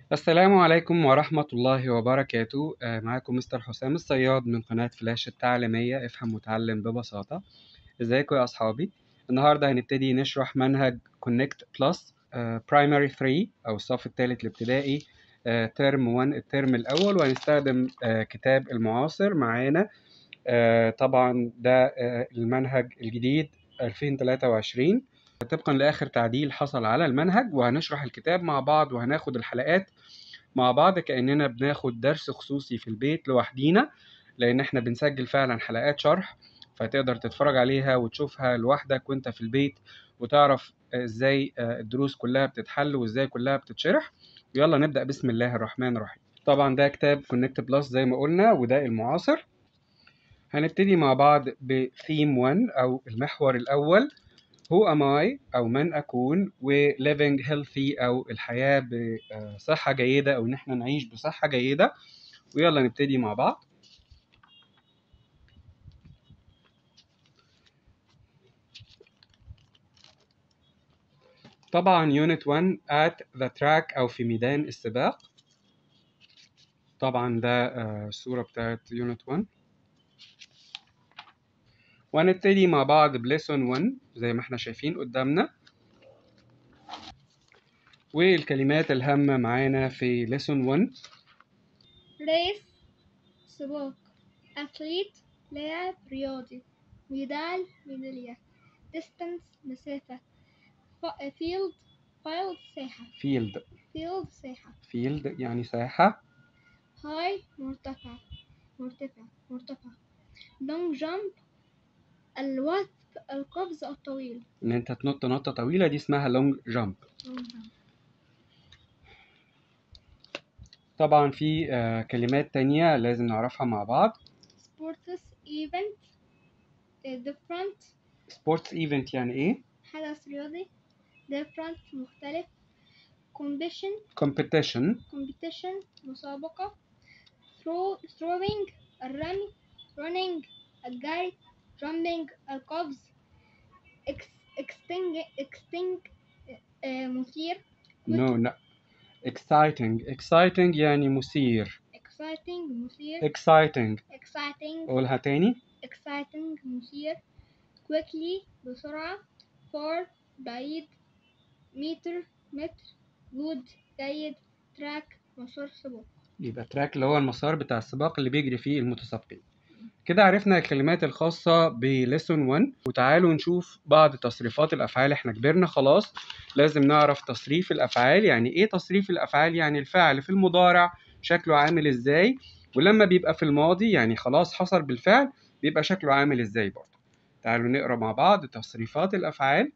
السلام عليكم ورحمة الله وبركاته آه، معاكم مستر حسام الصياد من قناة فلاش التعليمية افهم وتعلم ببساطة ازيكم يا أصحابي النهاردة هنبتدي نشرح منهج Connect Plus آه، Primary 3 أو الصف الثالث الابتدائي ترم 1 الترم الأول وهنستخدم آه، كتاب المعاصر معانا آه، طبعا ده آه، المنهج الجديد 2023 طبقا لآخر تعديل حصل على المنهج وهنشرح الكتاب مع بعض وهناخد الحلقات مع بعض كأننا بناخد درس خصوصي في البيت لوحدينا لأن احنا بنسجل فعلا حلقات شرح فتقدر تتفرج عليها وتشوفها لوحدك وانت في البيت وتعرف ازاي الدروس كلها بتتحل وازاي كلها بتتشرح يلا نبدأ بسم الله الرحمن الرحيم طبعا ده كتاب كونكت بلس زي ما قلنا وده المعاصر هنبتدي مع بعض بثيم 1 أو المحور الأول هو am I أو من أكون و living healthy أو الحياة بصحة جيدة أو إن إحنا نعيش بصحة جيدة ويلا نبتدي مع بعض طبعا يونت 1 at the track أو في ميدان السباق طبعا ده آه، الصورة بتاعت يونت 1 وهنبتدي مع بعض بليسون 1 زي ما احنا شايفين قدامنا والكلمات الهامة معانا في ليسون 1 ريس سباق أثليت لاعب رياضي ميدال ميدالية distance مسافة فيلد فيلد ساحة فيلد فيلد ساحة فيلد يعني ساحة هاي مرتفع مرتفع مرتفع لونج جامب الوثب القفز الطويل ان انت تنط نطة طويلة دي اسمها لونج جامب long jump. طبعا في آه، كلمات تانية لازم نعرفها مع بعض sports event different سبورتس ايفنت يعني ايه حدث رياضي different مختلف competition competition competition مسابقة throw throwing الرمي running الجري jumping القفز ex- exting exting آه، مثير نو لا exciting exciting يعني مثير exciting مثير exciting exciting قولها تاني exciting مثير quickly بسرعة far بعيد meter متر good جيد track مسار سباق يبقى تراك اللي هو المسار بتاع السباق اللي بيجري فيه المتسابقين كده عرفنا الكلمات الخاصة بليسون 1 وتعالوا نشوف بعض تصريفات الأفعال احنا كبرنا خلاص لازم نعرف تصريف الأفعال يعني ايه تصريف الأفعال يعني الفعل في المضارع شكله عامل ازاي ولما بيبقى في الماضي يعني خلاص حصل بالفعل بيبقى شكله عامل ازاي برضه تعالوا نقرا مع بعض تصريفات الأفعال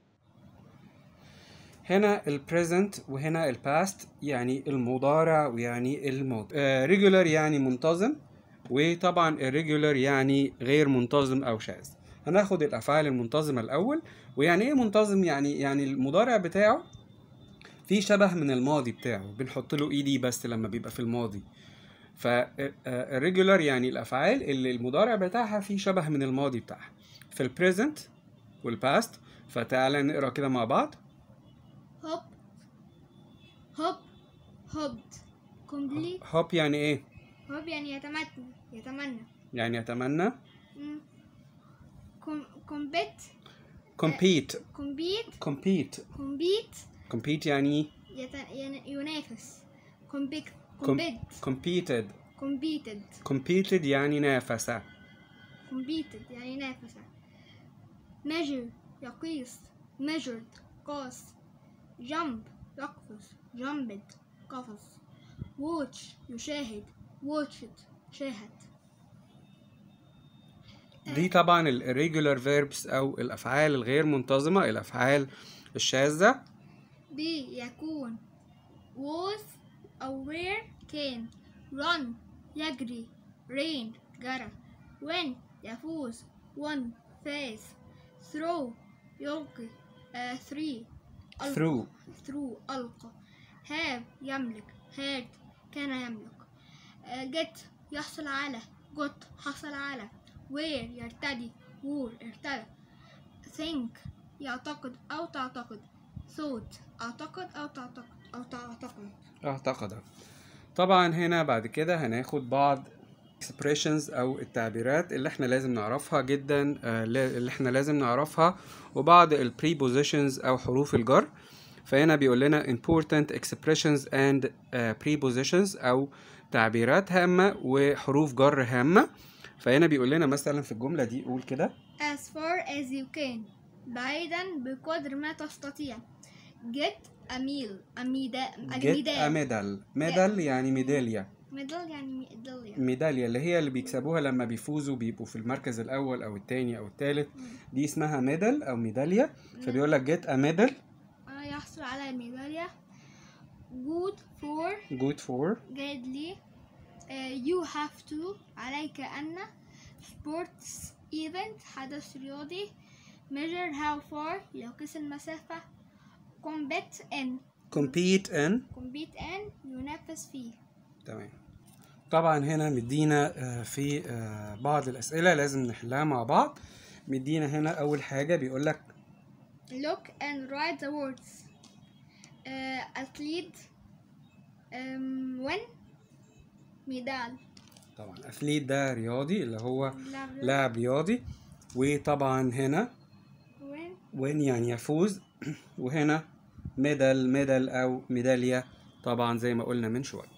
هنا ال present وهنا ال past يعني المضارع ويعني الماضي آه regular يعني منتظم وطبعا irregular يعني غير منتظم أو شاذ هناخد الأفعال المنتظمة الأول ويعني إيه منتظم يعني يعني المضارع بتاعه في شبه من الماضي بتاعه بنحط له اي دي بس لما بيبقى في الماضي ف irregular يعني الأفعال اللي المضارع بتاعها في شبه من الماضي بتاعها في ال present وال past فتعالى نقرا كده مع بعض hop hop hopped complete هوب يعني ايه hop يعني يتمنى يتمنى يعني يتمنى مم. com- compete compete compete compete compete compete يعني يت... ين- ينافس compete Com- compete competed competed competed يعني نافس competed يعني نافسة measure يقيس measured قاس jump يقفز jumped قفز watch يشاهد watched شاهد دي طبعا ال irregular verbs او الافعال الغير منتظمة الافعال الشاذة B يكون was أو where كان run يجري rain جرى win يفوز won فاز throw يلقي uh, three ألقى. through through ألقى have يملك had كان يملك uh, get يحصل على got حصل على where يرتدي wore ارتدى think يعتقد أو تعتقد thought أعتقد أو تعتقد أو تعتقد اعتقد طبعا هنا بعد كده هناخد بعض expressions او التعبيرات اللي احنا لازم نعرفها جدا آه، اللي احنا لازم نعرفها وبعض ال prepositions او حروف الجر فهنا بيقول لنا important expressions and آه، prepositions او تعبيرات هامة وحروف جر هامة فهنا بيقول لنا مثلا في الجملة دي قول كده as far as you can بعيدا بقدر ما تستطيع get a meal a ميدا get a medal medal يعني ميدالية ميدال يعني ميدالية ميدالية اللي هي اللي بيكسبوها لما بيفوزوا بيبقوا في المركز الأول أو التاني أو التالت دي اسمها ميدال أو ميدالية فبيقول لك get a medal آه، يحصل على الميدالية good for good for جيد لي آه، you have to عليك أن sports event حدث رياضي measure how far يقيس المسافة compete in compete in compete in ينافس فيه تمام طبعا هنا مدينا آه، في آه، بعض الأسئلة لازم نحلها مع بعض مدينا هنا أول حاجة بيقول لك look and write the words uh, athlete um, win ميدال طبعا أثليت ده رياضي اللي هو لاعب لاعب رياضي وطبعا هنا win وين يعني يفوز وهنا ميدال ميدال أو ميدالية طبعا زي ما قلنا من شوية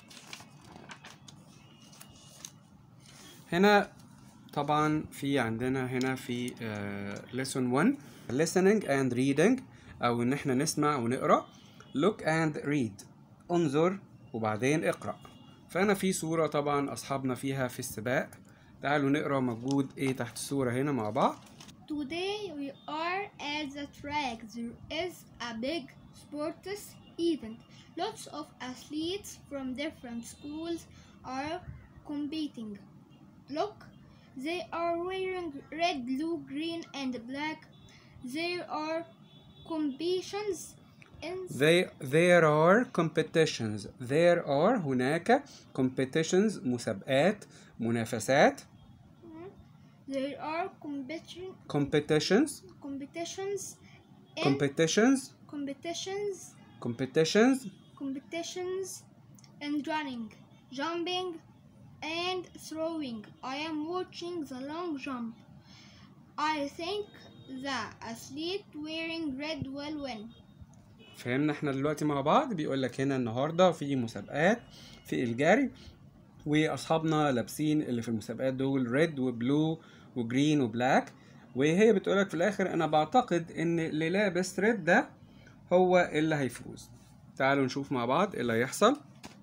هنا طبعا في عندنا هنا في آه lesson 1 listening and reading أو إن إحنا نسمع ونقرأ look and read انظر وبعدين اقرأ فأنا في صورة طبعا أصحابنا فيها في السباق تعالوا نقرأ موجود إيه تحت الصورة هنا مع بعض Today we are at the track. There is a big sports event. Lots of athletes from different schools are competing. Look, they are wearing red, blue, green, and black. There are competitions in They, there are competitions there are هناك competitions مسابقات منافسات there are competition competitions competitions in competitions competitions competitions competitions in running, jumping, and throwing. I am watching the long jump. I think the athlete wearing red will win. فهمنا احنا دلوقتي مع بعض بيقول لك هنا النهارده في مسابقات في الجري واصحابنا لابسين اللي في المسابقات دول ريد وبلو وجرين وبلاك وهي بتقولك في الاخر انا بعتقد ان اللي لابس ريد ده هو اللي هيفوز تعالوا نشوف مع بعض ايه اللي هيحصل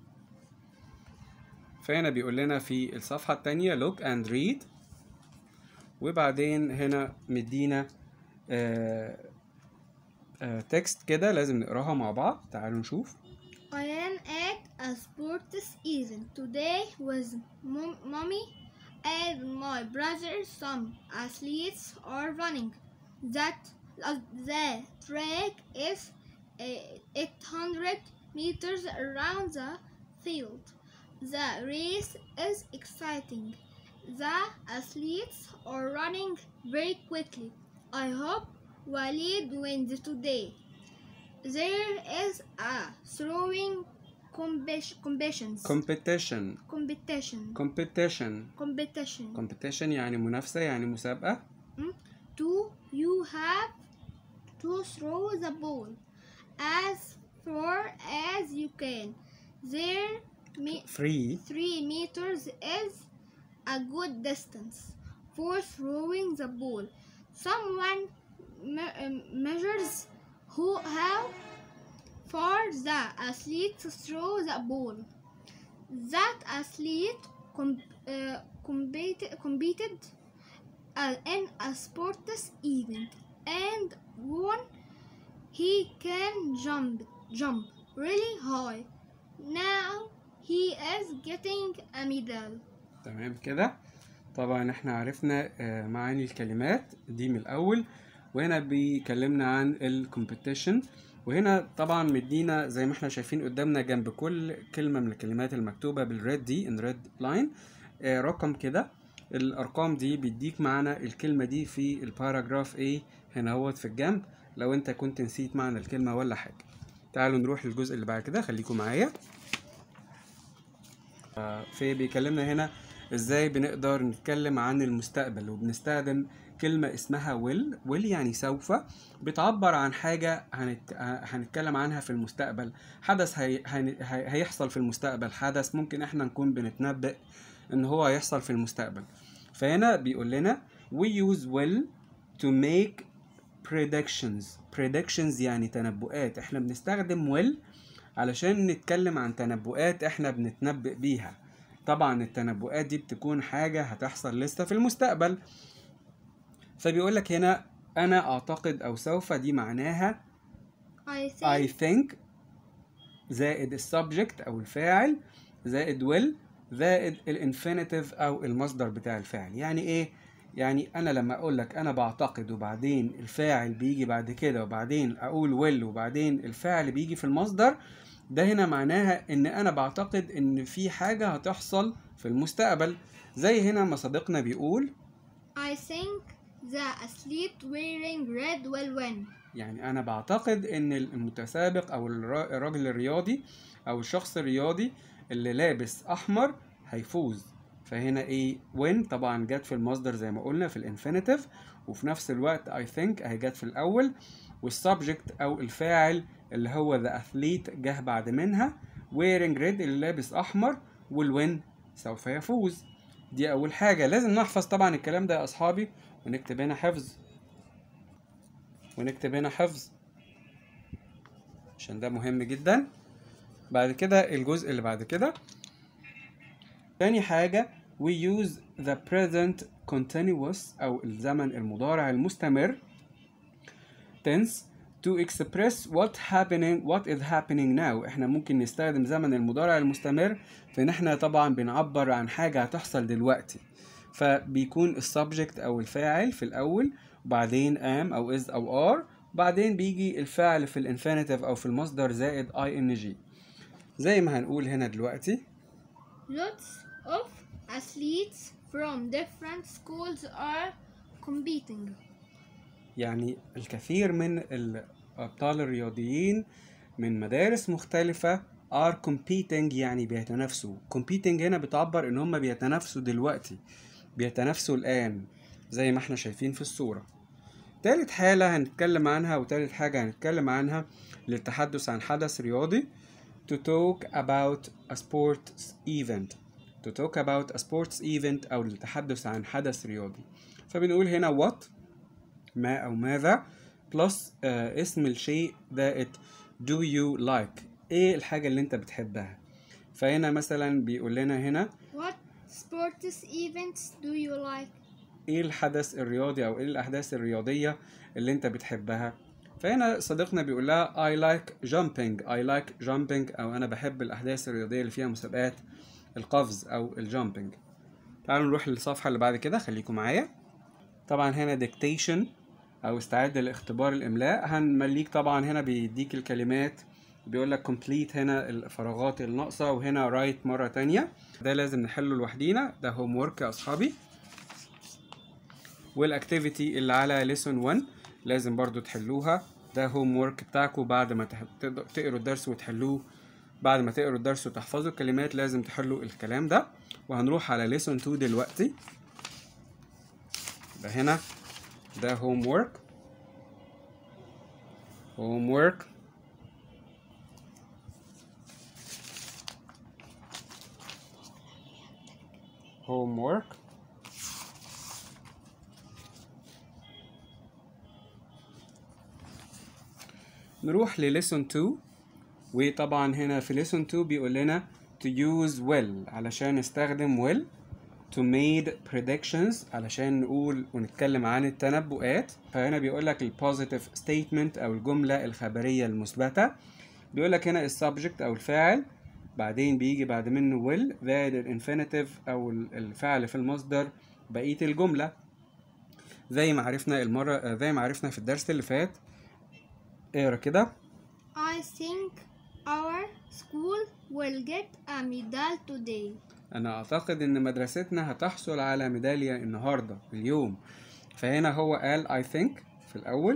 فهنا بيقول لنا في الصفحة التانية look and read وبعدين هنا مدينا آه آه تكست كده لازم نقراها مع بعض تعالوا نشوف I am at a sports event today with mom- mommy and my brother. Some athletes are running. That uh, the track is uh, 800 meters around the field. The race is exciting. The athletes are running very quickly. I hope Walid wins today. There is a throwing competition, competitions, competition competition, competition competition. competition يعني منافسة يعني مسابقة Two, you have to throw the ball as far as you can. There, me, three three meters is a good distance for throwing the ball. Someone me- um, measures who how far the athlete throw the ball. That athlete com- uh, competed, competed uh, in a sports event and won. He can jump jump really high. Now he is getting a medal. تمام كده طبعا احنا عرفنا آه، معاني الكلمات دي من الاول وهنا بيكلمنا عن الكومبيتيشن وهنا طبعا مدينا زي ما احنا شايفين قدامنا جنب كل كلمة من الكلمات المكتوبة بالريد دي ان ريد لاين رقم كده الارقام دي بيديك معنى الكلمة دي في الباراجراف A هنا هوت في الجنب لو انت كنت نسيت معنى الكلمة ولا حاجة تعالوا نروح للجزء اللي بعد كده خليكم معايا آه، في بيكلمنا هنا ازاي بنقدر نتكلم عن المستقبل وبنستخدم كلمة اسمها will will يعني سوف بتعبر عن حاجة هنت... هنتكلم عنها في المستقبل حدث هي... هن... هي... هيحصل في المستقبل حدث ممكن احنا نكون بنتنبأ ان هو هيحصل في المستقبل فهنا بيقول لنا we use will to make predictions predictions يعني تنبؤات احنا بنستخدم will علشان نتكلم عن تنبؤات احنا بنتنبأ بيها طبعا التنبؤات دي بتكون حاجة هتحصل لسه في المستقبل فبيقول لك هنا انا اعتقد او سوف دي معناها I think I think زائد السبجكت او الفاعل زائد will زائد الانفينيتيف او المصدر بتاع الفعل يعني ايه يعني انا لما اقول لك انا بعتقد وبعدين الفاعل بيجي بعد كده وبعدين اقول will وبعدين الفعل بيجي في المصدر ده هنا معناها ان انا بعتقد ان في حاجة هتحصل في المستقبل زي هنا ما صديقنا بيقول I think the athlete wearing red will win. يعني انا بعتقد ان المتسابق او الرا- الراجل الرياضي او الشخص الرياضي اللي لابس احمر هيفوز فهنا ايه وين طبعا جت في المصدر زي ما قلنا في الانفينيتيف وفي نفس الوقت I think اهي جت في الاول والسبجكت او الفاعل اللي هو the athlete جه بعد منها wearing red اللي لابس احمر والوين سوف يفوز دي اول حاجة لازم نحفظ طبعا الكلام ده يا اصحابي ونكتب هنا حفظ ونكتب هنا حفظ عشان ده مهم جدا بعد كده الجزء اللي بعد كده تاني حاجة we use the present continuous أو الزمن المضارع المستمر tense to express what happening what is happening now احنا ممكن نستخدم زمن المضارع المستمر في ان احنا طبعا بنعبر عن حاجة هتحصل دلوقتي فبيكون السبجكت او الفاعل في الاول وبعدين am او is او are بعدين بيجي الفعل في الانفينيتيف او في المصدر زائد ing زي ما هنقول هنا دلوقتي Lots of athletes from different schools are competing. يعني الكثير من الأبطال الرياضيين من مدارس مختلفة are competing يعني بيتنافسوا competing هنا بتعبر إن هم بيتنافسوا دلوقتي بيتنافسوا الآن زي ما احنا شايفين في الصورة تالت حالة هنتكلم عنها وتالت حاجة هنتكلم عنها للتحدث عن حدث رياضي to talk about a sports event to talk about a sports event أو للتحدث عن حدث رياضي فبنقول هنا what ما أو ماذا plus آه اسم الشيء زائد do you like إيه الحاجة اللي أنت بتحبها فهنا مثلا بيقول لنا هنا What sports events do you like? ايه الحدث الرياضي او ايه الاحداث الرياضيه اللي انت بتحبها فهنا صديقنا بيقول لها I like jumping I like jumping او انا بحب الاحداث الرياضيه اللي فيها مسابقات القفز او الجامبنج تعالوا نروح للصفحه اللي بعد كده خليكم معايا طبعا هنا dictation او استعد لاختبار الاملاء هنمليك طبعا هنا بيديك الكلمات بيقول لك complete هنا الفراغات الناقصه وهنا write مره تانية ده لازم نحله لوحدينا ده هوم ورك يا اصحابي والاكتيفيتي اللي على ليسون 1 لازم برضو تحلوها ده هوم ورك بتاعكم بعد ما تح- تقدر- تقروا الدرس وتحلوه بعد ما تقروا الدرس وتحفظوا الكلمات لازم تحلوا الكلام ده وهنروح على ليسون 2 دلوقتي يبقى هنا ده هوم ورك هوم ورك هوم ورك نروح لليسون 2 وطبعا هنا في ليسون 2 بيقول لنا to use will علشان نستخدم will to made predictions علشان نقول ونتكلم عن التنبؤات فهنا بيقول لك البوزيتيف statement او الجملة الخبرية المثبتة بيقول لك هنا السبجكت او الفاعل بعدين بيجي بعد منه will زائد الانفينيتيف او الفعل في المصدر بقية الجملة زي ما عرفنا المرة زي ما عرفنا في الدرس اللي فات اقرا كده I think our school will get a medal today. انا اعتقد ان مدرستنا هتحصل على ميدالية النهاردة اليوم فهنا هو قال I think في الاول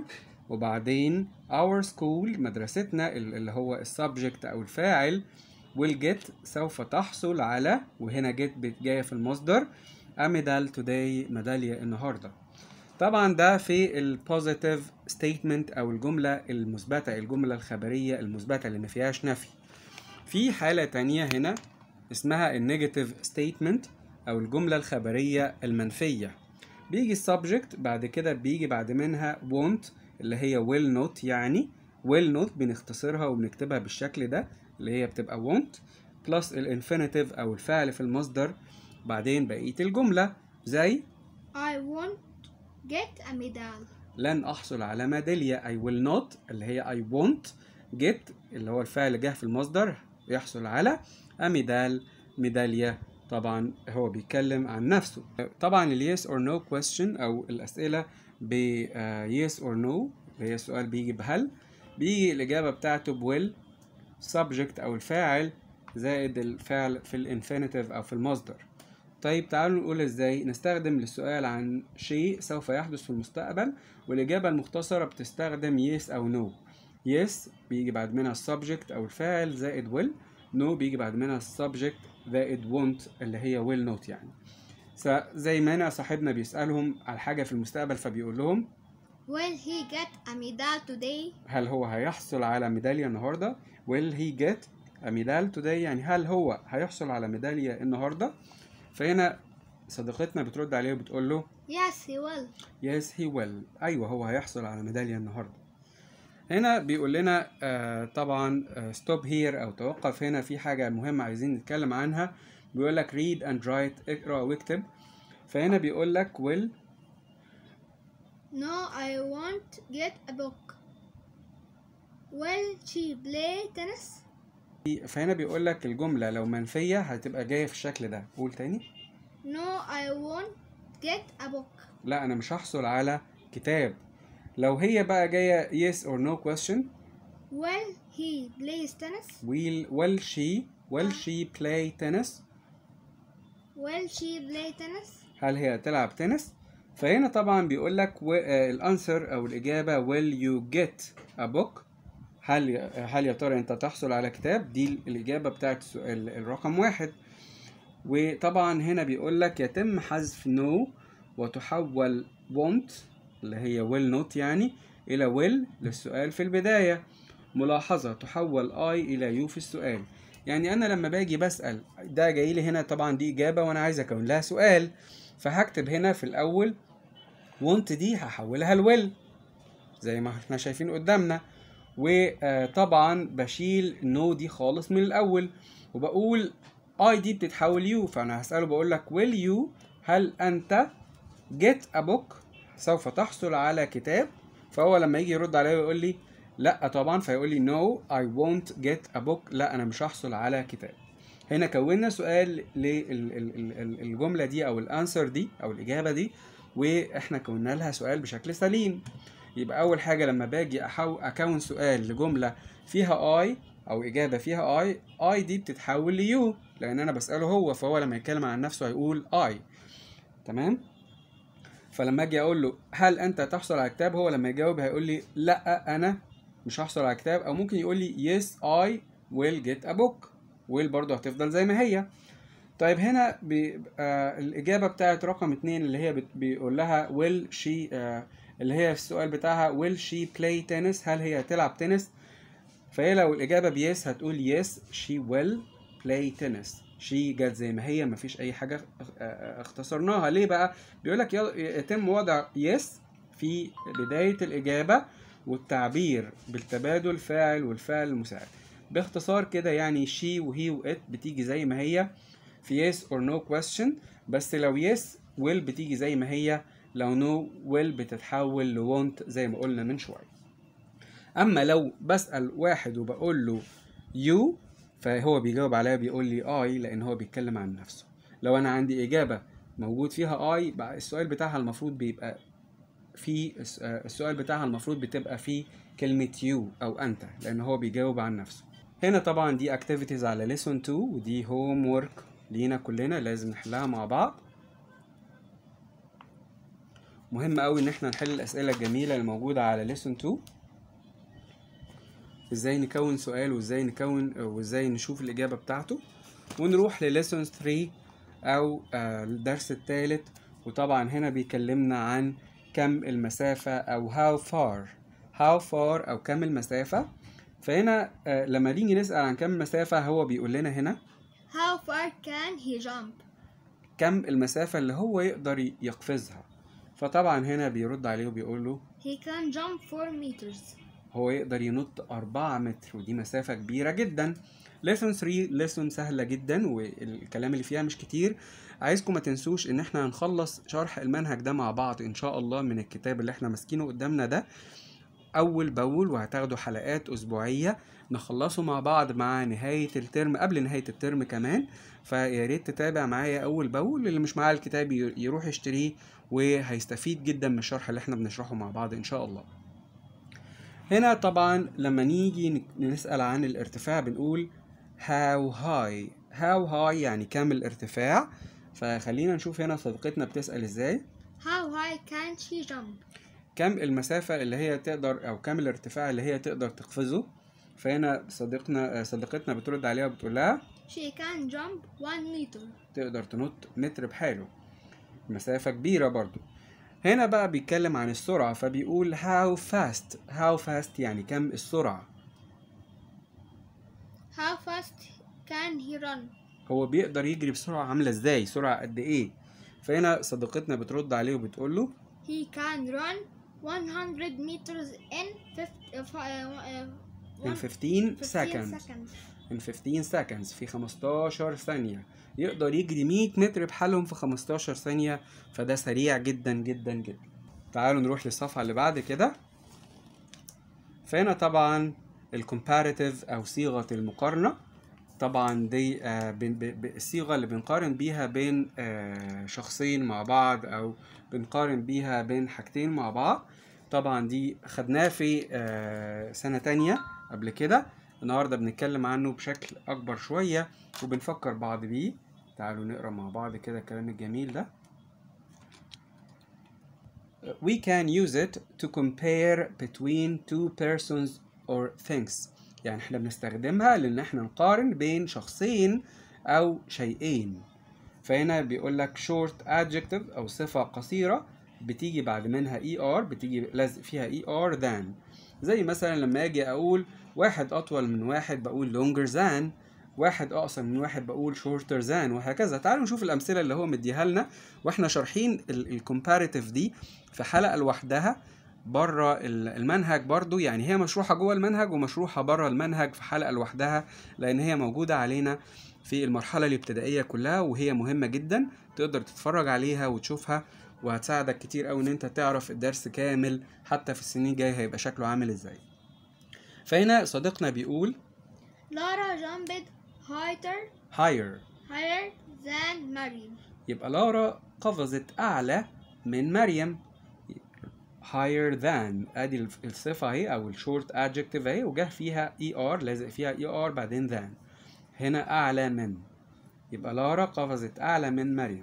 وبعدين our school مدرستنا ال- اللي هو السبجكت أو الفاعل will get سوف تحصل على وهنا get بت- جاية في المصدر a medal today ميدالية النهاردة طبعا ده في البوزيتيف ستيتمنت أو الجملة المثبتة الجملة الخبرية المثبتة اللي ما فيهاش نفي في حالة تانية هنا اسمها النيجاتيف ستيتمنت أو الجملة الخبرية المنفية بيجي السبجكت بعد كده بيجي بعد منها won't اللي هي will not يعني will not بنختصرها وبنكتبها بالشكل ده اللي هي بتبقى won't بلس الانفينيتيف أو الفعل في المصدر بعدين بقية الجملة زي I won't get a medal. لن أحصل على ميدالية I will not اللي هي I won't get اللي هو الفعل جه في المصدر يحصل على a medal ميدالية طبعا هو بيتكلم عن نفسه طبعا ال yes or no question أو الأسئلة ب آه, yes or no اللي هي السؤال بيجي بهل بيجي الإجابة بتاعته ب will subject أو الفاعل زائد الفعل في الانفينيتيف أو في المصدر طيب تعالوا نقول ازاي نستخدم للسؤال عن شيء سوف يحدث في المستقبل والإجابة المختصرة بتستخدم yes أو no yes بيجي بعد منها السبجكت أو الفاعل زائد will no بيجي بعد منها السبجكت زائد won't اللي هي will not يعني زي ما هنا صاحبنا بيسألهم على حاجة في المستقبل فبيقول لهم Will he get a medal today? هل هو هيحصل على ميدالية النهاردة will he get a medal today يعني هل هو هيحصل على ميدالية النهاردة فهنا صديقتنا بترد عليه وبتقول له Yes, he will. yes he will أيوة هو هيحصل على ميدالية النهاردة هنا بيقول لنا آه طبعا آه stop here أو توقف هنا في حاجة مهمة عايزين نتكلم عنها بيقول لك read and write اقرأ واكتب فهنا بيقول لك will No, I won't get a book. Will she play tennis? فهنا بيقول لك الجملة لو منفية هتبقى جاية في الشكل ده قول تاني No, I won't get a book. لا أنا مش هحصل على كتاب لو هي بقى جاية yes or no question Will he play tennis? will will she will she play tennis Will she play tennis? هل هي تلعب تنس فهنا طبعا بيقول لك الانسر او الاجابه will you get a book هل هل يا ترى انت تحصل على كتاب دي الاجابه بتاعت السؤال الرقم واحد وطبعا هنا بيقول لك يتم حذف no وتحول won't اللي هي will not يعني الى will للسؤال في البدايه ملاحظه تحول I الى you في السؤال يعني انا لما باجي بسال ده جاي لي هنا طبعا دي اجابه وانا عايز اكون لها سؤال فهكتب هنا في الاول want دي هحولها لويل زي ما احنا شايفين قدامنا وطبعا بشيل نو دي خالص من الاول وبقول اي دي بتتحول يو فانا هساله بقول لك will you هل انت get a book سوف تحصل على كتاب فهو لما يجي يرد عليا ويقول لي لا طبعا فيقول لي no I won't get a book لا انا مش هحصل على كتاب هنا كونا سؤال للجمله دي او الانسر دي او الاجابه دي واحنا كونا لها سؤال بشكل سليم يبقى اول حاجه لما باجي أحو... اكون سؤال لجمله فيها اي او اجابه فيها اي اي دي بتتحول ليو لان انا بساله هو فهو لما يتكلم عن نفسه هيقول اي تمام فلما اجي اقول له هل انت تحصل على كتاب هو لما يجاوب هيقول لي لا انا مش هحصل على كتاب او ممكن يقول لي yes I will get a book will برضه هتفضل زي ما هي طيب هنا بيبقى الإجابة بتاعت رقم اتنين اللي هي بيقول لها will she آه اللي هي في السؤال بتاعها will she play tennis هل هي تلعب تنس فهي لو الإجابة بيس هتقول yes she will play tennis she جت زي ما هي مفيش أي حاجة اختصرناها ليه بقى بيقول لك يتم وضع yes في بداية الإجابة والتعبير بالتبادل فاعل والفعل المساعد باختصار كده يعني she وهي وات بتيجي زي ما هي في yes or no question بس لو yes will بتيجي زي ما هي لو no will بتتحول ل won't زي ما قلنا من شوية أما لو بسأل واحد وبقول له you فهو بيجاوب عليا بيقول لي I لأن هو بيتكلم عن نفسه لو أنا عندي إجابة موجود فيها I بقى السؤال بتاعها المفروض بيبقى في السؤال بتاعها المفروض بتبقى فيه كلمة you أو أنت لأن هو بيجاوب عن نفسه هنا طبعا دي activities على lesson 2 ودي home work لينا كلنا لازم نحلها مع بعض مهم قوي ان احنا نحل الاسئله الجميله اللي موجوده على lesson 2 ازاي نكون سؤال وازاي نكون وازاي نشوف الاجابه بتاعته ونروح لليسون 3 او آه، الدرس الثالث وطبعا هنا بيكلمنا عن كم المسافه او how far how far او كم المسافه فهنا آه، لما نيجي نسال عن كم المسافه هو بيقول لنا هنا How far can he jump? كم المسافه اللي هو يقدر يقفزها فطبعا هنا بيرد عليه وبيقول له He can jump 4 meters. هو يقدر ينط 4 متر ودي مسافة كبيرة جدا ليسون 3 ليسون سهلة جدا والكلام اللي فيها مش كتير عايزكم ما تنسوش ان احنا هنخلص شرح المنهج ده مع بعض ان شاء الله من الكتاب اللي احنا ماسكينه قدامنا ده اول باول وهتاخدوا حلقات اسبوعية نخلصه مع بعض مع نهاية الترم قبل نهاية الترم كمان فيا ريت تتابع معايا اول باول اللي مش معاه الكتاب ي- يروح يشتريه وهيستفيد جدا من الشرح اللي احنا بنشرحه مع بعض ان شاء الله هنا طبعا لما نيجي ن- نسأل عن الارتفاع بنقول how high how high يعني كم الارتفاع فخلينا نشوف هنا صديقتنا بتسأل ازاي How high can she jump? كم المسافة اللي هي تقدر أو كم الارتفاع اللي هي تقدر تقفزه فهنا صديقنا صديقتنا بترد عليها وبتقول لها She can jump 1 meter. تقدر تنط متر بحاله مسافة كبيرة برضو هنا بقى بيتكلم عن السرعة فبيقول how fast how fast يعني كم السرعة How fast can he run? هو بيقدر يجري بسرعة عاملة ازاي سرعة قد ايه فهنا صديقتنا بترد عليه وبتقول له He can run 100 meters in 50, uh, fi- uh, uh, in one- 15 15 seconds seconds. in 15 seconds في 15 ثانية يقدر يجري 100 متر بحالهم في 15 ثانية فده سريع جدا جدا جدا تعالوا نروح للصفحة اللي بعد كده فهنا طبعا الكومباريتيف أو صيغة المقارنة طبعا دي آه، بن- ب- ب- الصيغة اللي بنقارن بيها بين آه، شخصين مع بعض أو بنقارن بيها بين حاجتين مع بعض طبعا دي خدناه في آه، سنة تانية قبل كده النهاردة بنتكلم عنه بشكل أكبر شوية وبنفكر بعض بيه تعالوا نقرأ مع بعض كده الكلام الجميل ده We can use it to compare between two persons or things يعني احنا بنستخدمها لان احنا نقارن بين شخصين او شيئين فهنا بيقول لك short adjective او صفة قصيرة بتيجي بعد منها er بتيجي لازق فيها er than زي مثلا لما اجي اقول واحد اطول من واحد بقول longer than واحد اقصر من واحد بقول shorter than وهكذا تعالوا نشوف الامثله اللي هو مديها لنا واحنا شارحين الكومباريتيف دي في حلقه لوحدها بره ال- المنهج برضو يعني هي مشروحه جوه المنهج ومشروحه بره المنهج في حلقه لوحدها لان هي موجوده علينا في المرحله الابتدائيه كلها وهي مهمه جدا تقدر تتفرج عليها وتشوفها وهتساعدك كتير قوي ان انت تعرف الدرس كامل حتى في السنين الجايه هيبقى شكله عامل ازاي فهنا صديقنا بيقول Lara jumped higher, higher higher than Mariam. يبقى لارا قفزت أعلى من مريم higher than ادي الف- الصفة اهي او الشورت adjective اهي وجه فيها er لازق فيها er بعدين than هنا أعلى من يبقى لارا قفزت أعلى من مريم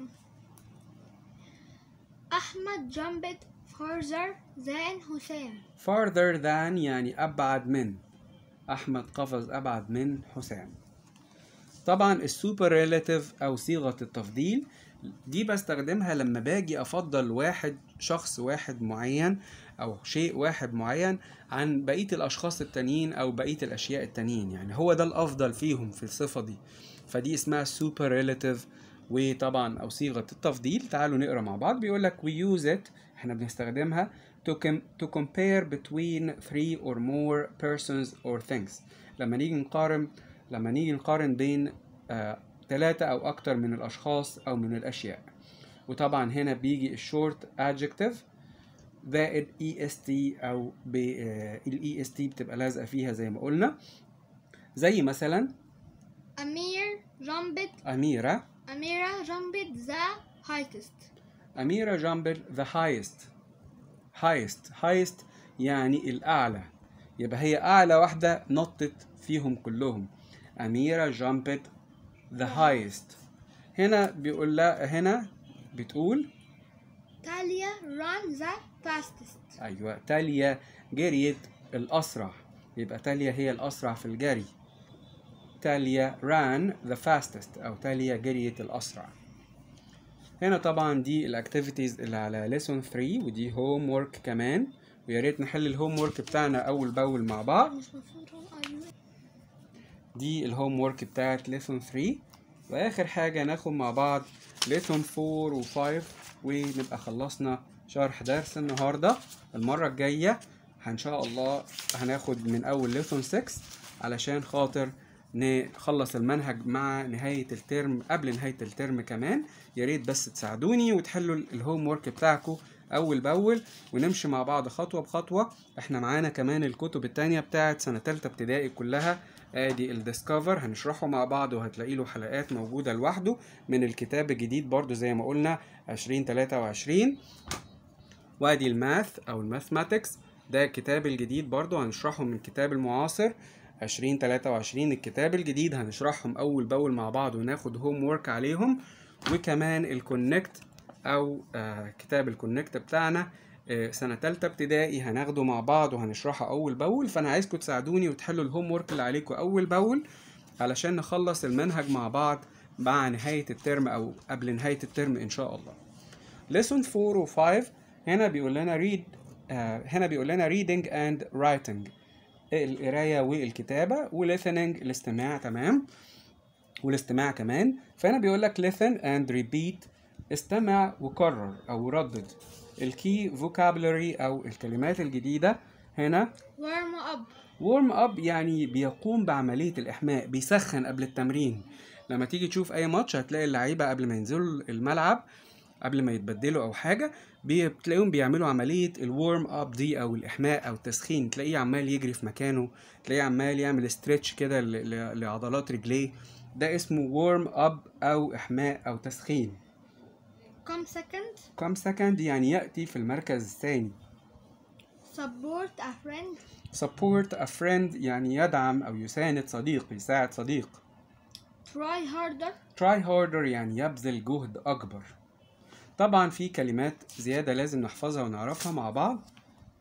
Ahmad jumped further than Hussein. farther than يعني أبعد من أحمد قفز أبعد من حسام طبعا السوبر ريلاتيف أو صيغة التفضيل دي بستخدمها لما باجي أفضل واحد شخص واحد معين أو شيء واحد معين عن بقية الأشخاص التانيين أو بقية الأشياء التانيين يعني هو ده الأفضل فيهم في الصفة دي فدي اسمها سوبر ريلاتيف وطبعا أو صيغة التفضيل تعالوا نقرا مع بعض بيقول لك we use it احنا بنستخدمها to, com- to compare between three or more persons or things لما نيجي نقارن لما نيجي نقارن بين ثلاثة أو أكتر من الأشخاص أو من الأشياء وطبعا هنا بيجي الشورت adjective زائد est أو ال est بتبقى لازقة فيها زي ما قلنا زي مثلا Amir jumped أميرة Amira jumped the highest. أميرة jumped the highest highest highest يعني الأعلى يبقى هي أعلى واحدة نطت فيهم كلهم أميرة jumped the highest هنا بيقول لها هنا بتقول Talia run the fastest. أيوة تاليا جريت الأسرع يبقى تاليا هي الأسرع في الجري تاليا ran the fastest أو تاليا جريت الأسرع هنا طبعا دي الاكتيفيتيز اللي على lesson 3 ودي هوم ورك كمان ويا ريت نحل الهوم ورك بتاعنا أول بأول مع بعض مش مفروض أيوة. دي الهوم ورك بتاعت lesson 3 واخر حاجة ناخد مع بعض lesson 4 و 5 ونبقى خلصنا شرح درس النهاردة المرة الجاية ان شاء الله هناخد من اول lesson 6 علشان خاطر نخلص المنهج مع نهاية الترم قبل نهاية الترم كمان يا ريت بس تساعدوني وتحلوا الهوم ورك بتاعكم اول باول ونمشي مع بعض خطوة بخطوة احنا معانا كمان الكتب التانية بتاعت سنة تالتة ابتدائي كلها ادي الديسكفر هنشرحه مع بعض وهتلاقي له حلقات موجودة لوحده من الكتاب الجديد برضو زي ما قلنا 2023 وادي الماث او الماثماتكس ده الكتاب الجديد برضو هنشرحه من الكتاب المعاصر 2023 الكتاب الجديد هنشرحهم اول باول مع بعض وناخد هوم ورك عليهم وكمان الكونكت او آه كتاب الكونكت بتاعنا آه سنة تالتة ابتدائي هناخده مع بعض وهنشرحه اول باول فانا عايزكم تساعدوني وتحلوا الهوم ورك اللي عليكم اول باول علشان نخلص المنهج مع بعض مع نهاية الترم او قبل نهاية الترم ان شاء الله lesson 4 و 5 هنا بيقول لنا read آه هنا بيقول لنا reading and writing القراية والكتابة و listening الاستماع تمام والاستماع كمان فهنا بيقول لك listen and repeat استمع وكرر أو ردد الكي vocabulary أو الكلمات الجديدة هنا warm up warm up يعني بيقوم بعملية الإحماء بيسخن قبل التمرين لما تيجي تشوف أي ماتش هتلاقي اللعيبة قبل ما ينزلوا الملعب قبل ما يتبدلوا او حاجه بتلاقيهم بيعملوا عمليه الورم اب دي او الاحماء او التسخين تلاقيه عمال يجري في مكانه تلاقيه عمال يعمل ستريتش كده ل- ل- لعضلات رجليه ده اسمه ورم اب او احماء او تسخين come second كم سكند يعني ياتي في المركز الثاني support a friend support a friend يعني يدعم او يساند صديق يساعد صديق try harder try harder يعني يبذل جهد اكبر طبعا في كلمات زياده لازم نحفظها ونعرفها مع بعض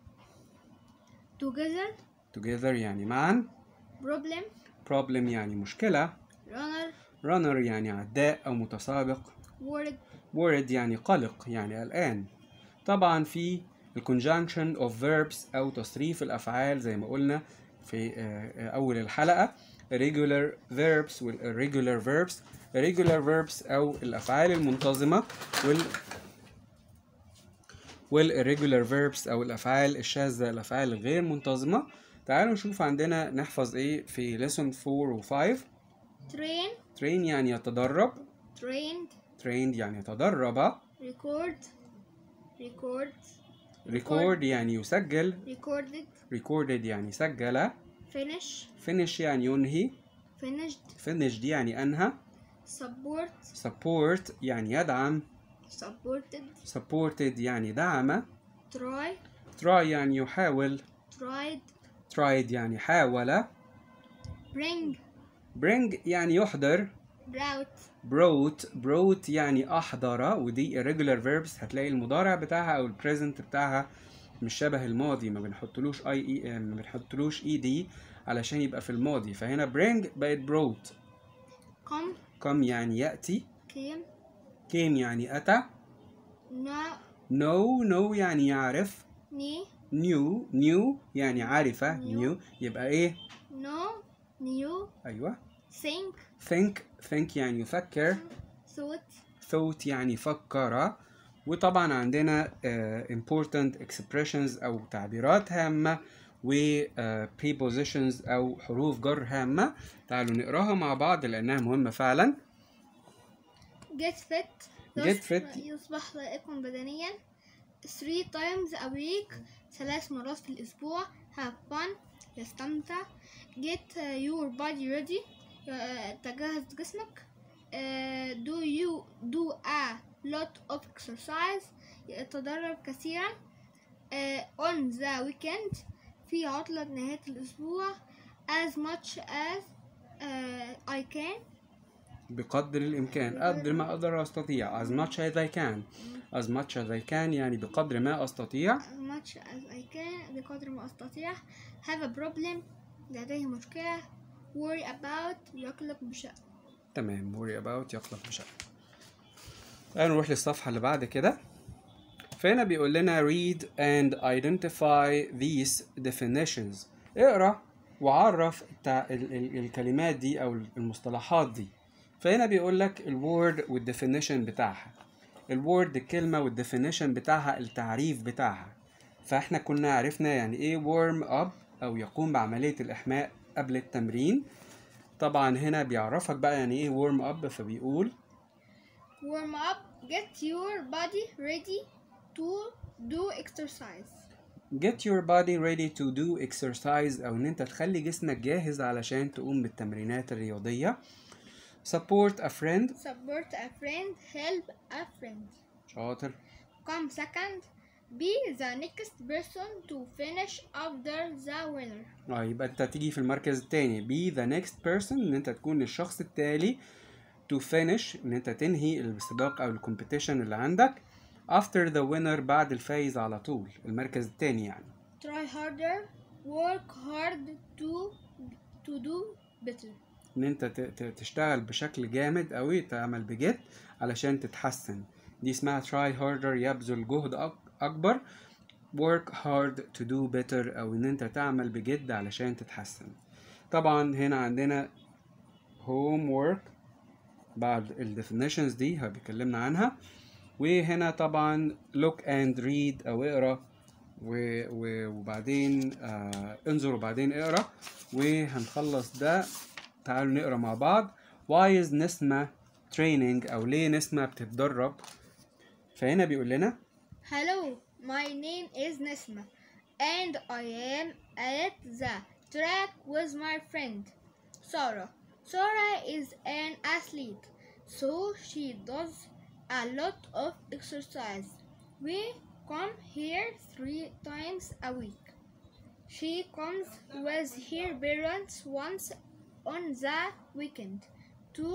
together together يعني معا problem problem يعني مشكلة runner runner يعني عداء أو متسابق worried worried يعني قلق يعني قلقان طبعا في ال conjunction of verbs أو تصريف الأفعال زي ما قلنا في آه، آه، أول الحلقة regular verbs وال irregular verbs irregular verbs أو الأفعال المنتظمة وال وال irregular verbs أو الأفعال الشاذة الأفعال الغير منتظمة تعالوا نشوف عندنا نحفظ إيه في lesson 4 و 5 train train يعني يتدرب trained trained يعني يتدرب record record record يعني يسجل recorded recorded يعني سجل finish finish يعني ينهي finished finished يعني أنهى support support يعني يدعم supported supported يعني دعم try try يعني يحاول tried tried يعني حاول bring bring يعني يحضر brought brought brought يعني أحضر ودي irregular verbs هتلاقي المضارع بتاعها أو البريزنت بتاعها مش شبه الماضي ما بنحطلوش اي اي ما بنحطلوش اي دي علشان يبقى في الماضي فهنا bring بقت brought come come يعني يأتي came came يعني أتى no know know يعني يعرف knee knew knew يعني عارفة Knew. knew يبقى ايه no knew أيوة think think think يعني يفكر thought thought يعني فكر وطبعا عندنا uh, important expressions أو تعبيرات هامة و uh, prepositions أو حروف جر هامة تعالوا نقراها مع بعض لأنها مهمة فعلا get fit Get يص- fit. يصبح لائقا بدنيا three times a week ثلاث مرات في الأسبوع have fun يستمتع get uh, your body ready ي- تجهز جسمك uh, do you do a lot of exercise يتدرب كثيرا uh, on the weekend في عطلة نهاية الأسبوع as much as uh, I can بقدر الإمكان قدر ما أقدر أستطيع as much as I can as much as I can يعني بقدر ما أستطيع as much as I can بقدر ما أستطيع have a problem لديه مشكلة worry about يقلق بشأن تمام worry about يقلق بشأن تعالوا نروح للصفحة اللي بعد كده فهنا بيقول لنا read and identify these definitions اقرا وعرف التع... ال... ال... الكلمات دي او المصطلحات دي فهنا بيقول لك الوورد والديفينيشن بتاعها الوورد الكلمة والديفينيشن بتاعها التعريف بتاعها فاحنا كنا عرفنا يعني ايه warm up او يقوم بعملية الاحماء قبل التمرين طبعا هنا بيعرفك بقى يعني ايه warm up فبيقول warm up get your body ready to do exercise get your body ready to do exercise او ان انت تخلي جسمك جاهز علشان تقوم بالتمرينات الرياضية support a friend support a friend help a friend شاطر come second be the next person to finish after the winner اه يبقى انت تيجي في المركز التاني be the next person ان انت تكون الشخص التالي to finish ان انت تنهي السباق او الكومبيتيشن اللي عندك after the winner بعد الفايز على طول المركز التاني يعني try harder work hard to to do better ان انت ت- ت- تشتغل بشكل جامد قوي تعمل بجد علشان تتحسن دي اسمها try harder يبذل جهد أك- اكبر work hard to do better او ان انت تعمل بجد علشان تتحسن طبعا هنا عندنا homework بعد ال definitions دي هو بيكلمنا عنها وهنا طبعا look and read او اقرا و- و- وبعدين آه انظر وبعدين اقرا وهنخلص ده تعالوا نقرا مع بعض why is نسمة training او ليه نسمة بتتدرب فهنا بيقول لنا Hello, my name is Nesma, and I am at the track with my friend Sarah. Sarah is an athlete, so she does a lot of exercise. We come here three times a week. She comes with her parents once on the weekend. Too.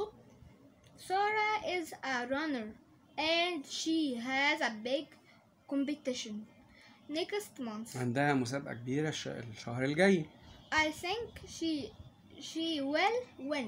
Sarah is a runner and she has a big competition next month. عندها مسابقة كبيرة الش- الشهر الجاي I think she she will win.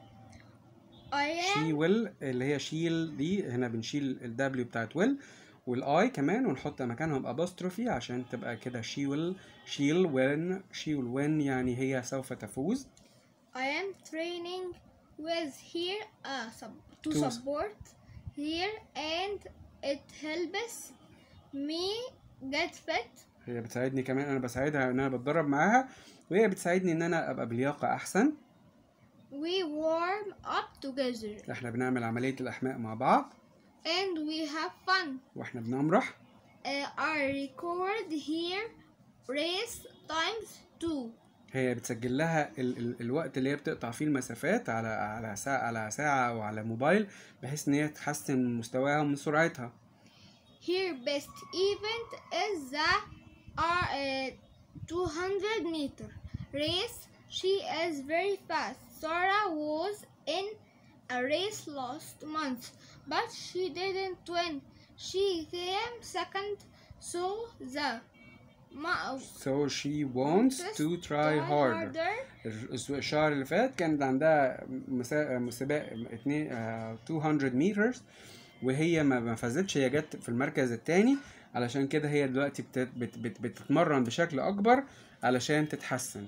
I she am will اللي هي شيل دي هنا بنشيل ال W بتاعت will والاي كمان ونحط مكانهم apostrophe عشان تبقى كده she will she'll win she will win يعني هي سوف تفوز I am training with here uh, sub- to To- support here and it helps me get fit. هي بتساعدني كمان انا بساعدها ان انا بتدرب معاها وهي بتساعدني ان انا ابقى بلياقة احسن We warm up together احنا بنعمل عملية الاحماء مع بعض and we have fun. واحنا بنمرح Uh, I record here race times two. هي بتسجل لها ال ال الوقت اللي هي بتقطع فيه المسافات على على ساعة على ساعة او على موبايل بحيث ان هي تحسن من مستواها ومن سرعتها Her best event is the uh, 200 meter race. She is very fast. Sarah was in a race last month, but she didn't win. She came second, so the ma- so she wants to try harder الأسبوع- الشهر اللي فات كانت عندها مسا- مسابقة اتنين آه، 200 متر وهي ما ما فازتش هي جت في المركز التاني علشان كده هي دلوقتي بت بت بت بتتمرن بشكل أكبر علشان تتحسن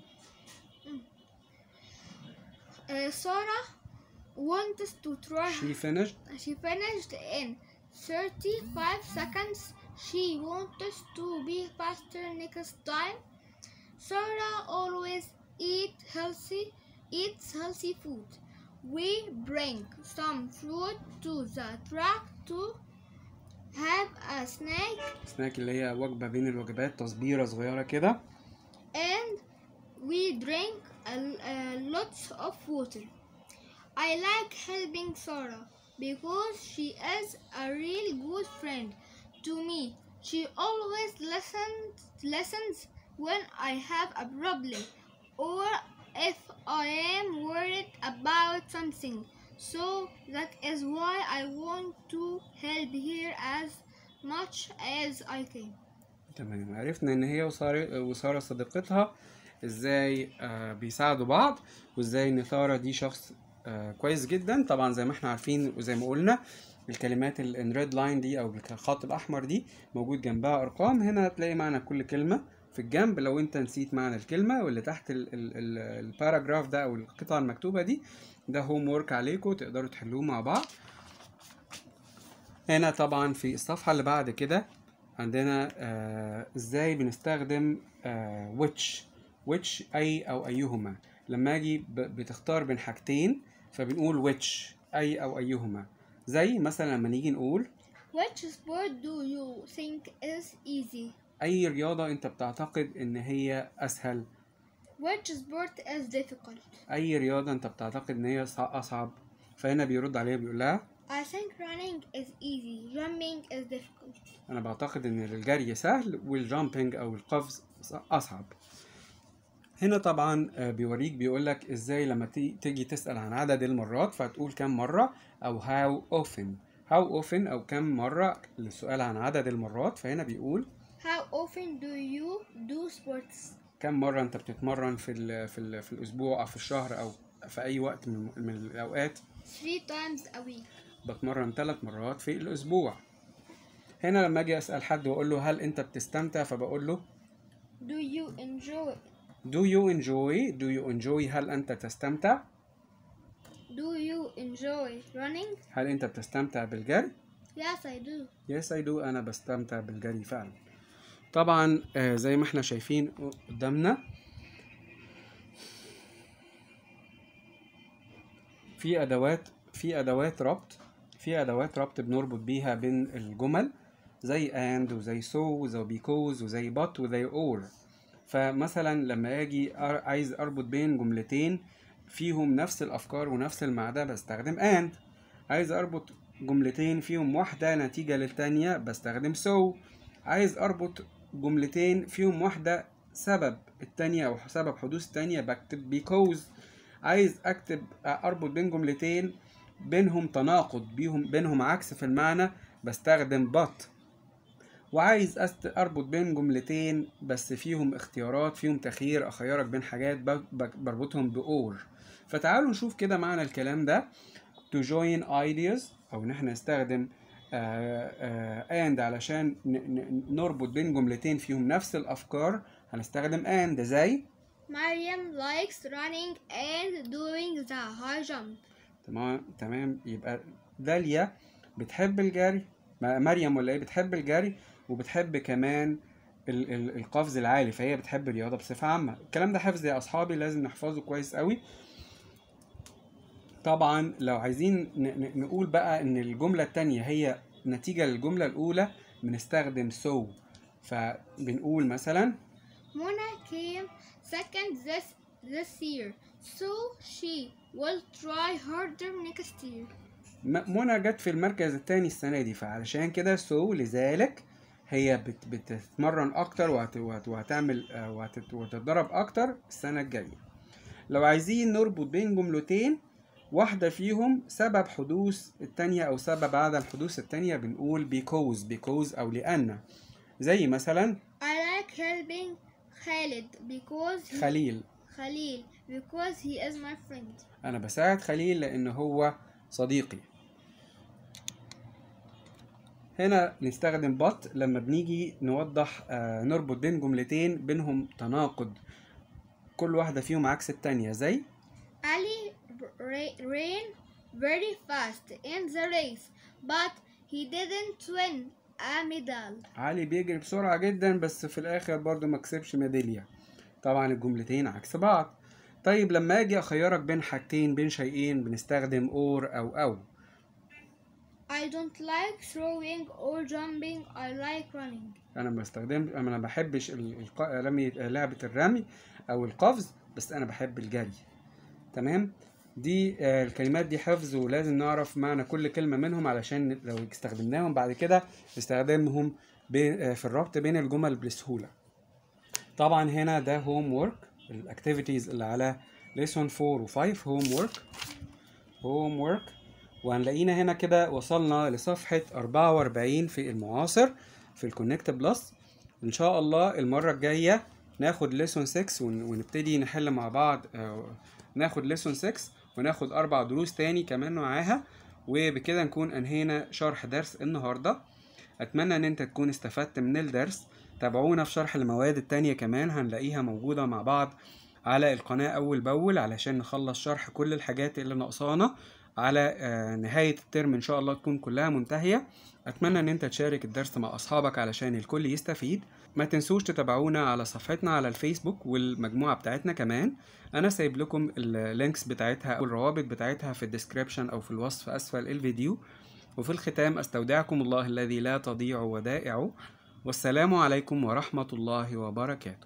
Uh, Sarah wants to try. she finished She finished in 35 seconds. She wants to be faster next time. Sarah always eat healthy, eats healthy food. We bring some fruit to the track to have a snack سناك اللي هي وجبة بين الوجبات تصبيرة صغيرة كده and we drink a, a lots of water. I like helping Sarah because she is a really good friend to me. She always listens listens when I have a problem or if I am worried about something. So that is why I want to help here as much as I can. تمام عرفنا ان هي وسارة وسارة صديقتها ازاي آه بيساعدوا بعض وازاي ان سارة دي شخص آه كويس جدا طبعا زي ما احنا عارفين وزي ما قلنا الكلمات الريد لاين دي او الخط الاحمر دي موجود جنبها ارقام هنا هتلاقي معنى كل كلمة في الجنب لو انت نسيت معنى الكلمة واللي تحت ال- ال- ال- الباراجراف ده او القطعة المكتوبة دي ده هوم وورك عليكم تقدروا تحلوه مع بعض هنا طبعا في الصفحة اللي بعد كده عندنا آه ازاي بنستخدم آه which which اي او ايهما لما اجي ب- بتختار بين حاجتين فبنقول which اي او ايهما زي مثلا لما نيجي نقول Which sport do you think is easy? اي رياضة انت بتعتقد ان هي اسهل Which sport is difficult? اي رياضة انت بتعتقد ان هي صع- اصعب فهنا بيرد عليها بيقول لها I think running is easy. Jumping is difficult. انا بعتقد ان الجري سهل والجامبنج او القفز اصعب هنا طبعا آه، بيوريك بيقول لك ازاي لما تي- تيجي تسأل عن عدد المرات فتقول كم مرة او how often how often او كم مرة للسؤال عن عدد المرات فهنا بيقول How often do you do sports? كم مرة انت بتتمرن في ال في ال في الاسبوع او في الشهر او في اي وقت من, من الاوقات Three times a week. بتمرن ثلاث مرات في الاسبوع هنا لما اجي اسال حد واقول له هل انت بتستمتع فبقول له Do you enjoy Do you enjoy Do you enjoy هل أنت تستمتع؟ do you enjoy running? هل أنت بتستمتع بالجري؟ Yes, I do. Yes I do أنا بستمتع بالجري فعلا طبعا آه، زي ما احنا شايفين قدامنا في أدوات في أدوات ربط في أدوات ربط بنربط بيها بين الجمل زي and وزي so وزي because وزي but وزي or فمثلا لما اجي أر- عايز اربط بين جملتين فيهم نفس الافكار ونفس المعنى بستخدم and عايز اربط جملتين فيهم واحدة نتيجة للتانية بستخدم so عايز اربط جملتين فيهم واحدة سبب التانية او سبب حدوث التانية بكتب because عايز اكتب اربط بين جملتين بينهم تناقض بيهم بينهم عكس في المعنى بستخدم but وعايز أست... اربط بين جملتين بس فيهم اختيارات فيهم تخيير اخيرك بين حاجات ب... ب... بربطهم بأور فتعالوا نشوف كده معنى الكلام ده to join ideas او ان احنا نستخدم آه آه and علشان ن... ن... نربط بين جملتين فيهم نفس الافكار هنستخدم and زي Mariam likes running and doing the high jump. تمام تمام يبقى داليا بتحب الجري ما- مريم ولا ايه بتحب الجري وبتحب كمان ال- ال- القفز العالي فهي بتحب الرياضه بصفه عامه الكلام ده حفظ يا اصحابي لازم نحفظه كويس قوي طبعا لو عايزين ن- ن- نقول بقى ان الجمله التانية هي نتيجه للجمله الاولى بنستخدم so فبنقول مثلا Mona came second this this year, so she will try harder next year. م- منى جت في المركز الثاني السنة دي فعلشان كده سو لذلك هي بت بتتمرن أكتر وهت وهت وهتعمل آه، وهت وهتتدرب أكتر السنة الجاية لو عايزين نربط بين جملتين واحدة فيهم سبب حدوث التانية أو سبب عدم حدوث التانية بنقول because because أو لأن زي مثلا I like helping Khalid because he, خليل Khalil because he is my friend. أنا بساعد خليل لأن هو صديقي هنا نستخدم but لما بنيجي نوضح آه، نربط بين جملتين بينهم تناقض كل واحدة فيهم عكس التانية زي Ali ra- ran very fast in the race, but he didn't win a medal. علي بيجري بسرعة جدا بس في الآخر برضو ما كسبش ميدالية طبعا الجملتين عكس بعض طيب لما أجي أخيرك بين حاجتين بين شيئين بنستخدم or أو أو I don't like throwing or jumping. I like running. انا ما بستخدم انا ما بحبش ال- الق- رمي لعبه الرمي او القفز بس انا بحب الجري تمام دي آه، الكلمات دي حفظ ولازم نعرف معنى كل كلمه منهم علشان لو استخدمناهم بعد كده نستخدمهم بين- آه، في الربط بين الجمل بسهوله طبعا هنا ده هوم وورك الاكتيفيتيز اللي على lesson 4 و 5 هوم وورك homework وهنلاقينا هنا كده وصلنا لصفحة 44 في المعاصر في الكونكت بلس إن شاء الله المرة الجاية ناخد ليسون 6 ون- ونبتدي نحل مع بعض آه، ناخد ليسون 6 وناخد أربع دروس تاني كمان معاها وبكده نكون أنهينا شرح درس النهاردة أتمنى إن أنت تكون استفدت من الدرس تابعونا في شرح المواد التانية كمان هنلاقيها موجودة مع بعض على القناة أول بأول علشان نخلص شرح كل الحاجات اللي ناقصانا على آه، نهاية الترم إن شاء الله تكون كلها منتهية أتمنى إن أنت تشارك الدرس مع أصحابك علشان الكل يستفيد ما تنسوش تتابعونا على صفحتنا على الفيسبوك والمجموعة بتاعتنا كمان أنا سايب لكم اللينكس بتاعتها أو الروابط بتاعتها في الديسكريبشن أو في الوصف أسفل الفيديو وفي الختام أستودعكم الله الذي لا تضيع ودائعه والسلام عليكم ورحمة الله وبركاته